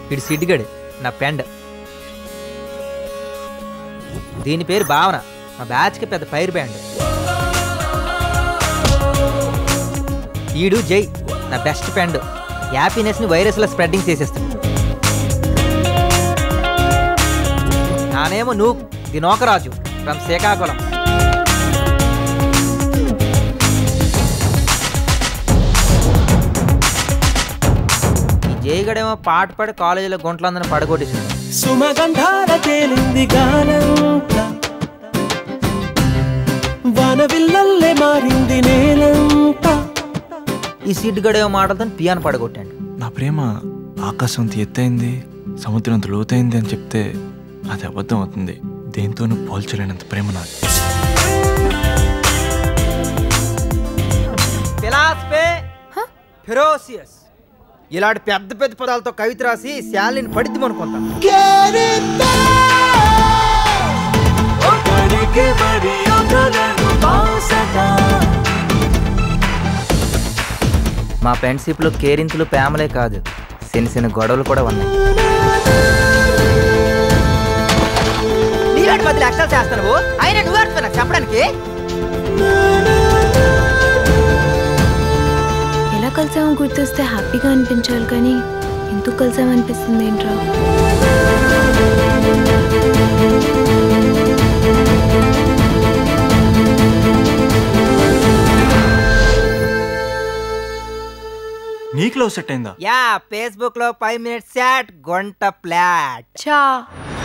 ఇడు సిడ్డిగడు నా ఫ్రెండ్ దీని పేరు భావన మా బ్యాచ్కి పెద్ద ఫైర్ బ్యాండ్ ఈడు జై నా బెస్ట్ ఫ్రెండ్ హ్యాపీనెస్ని వైరస్లో స్ప్రెడ్డింగ్ చేసేస్తాడు నానేమో నువ్వు దినోకరాజు ఫ్రమ్ శ్రీకాకుళం ఈ జయగడేమో పాట పాడి కాలేజీలో గుంట్లందరిని పడగొట్టేసింది సుమగంధాల తేలింది గానంత వనవిల్లల్లే మారింది నేలంతా ఈ సీట్ గడేమో మాటలతో పియాను పడగొట్టాడు నా ప్రేమ ఆకాశం అంత ఎత్తైంది సముద్రం అంత లోతైంది అని చెప్తే అది అబద్ధం అవుతుంది దేంతోనూ పోల్చలేనంత ప్రేమ నాది ఫిలాసఫీ ఫిరోసియస్ ఇలాంటి పెద్ద పెద్ద పదాలతో కవిత రాసి శాలిని పడిద్ది అనుకుంటాను ఒకరికి మరి ఒకలను బాసట మా ఫ్రెండ్షిప్లో కేరింతలు ప్రేమలే కాదు చిన్న చిన్న గొడవలు కూడా ఉన్నాయి నీలాంటి బదులు ఎక్స్ట్రా చేస్తాను అయినా నువ్వు నాకు చెప్పడానికి ఎలా కలిసామో గుర్తొస్తే హ్యాపీగా అనిపించాలి కానీ ఎందుకు కలిసామనిపిస్తుంది ఏంట్రా నీకు లవ్ సెట్ అయిందా యా ఫేస్బుక్ లో ఫైవ్ మినిట్స్ చాట్ గంట ఫ్లాట్ చా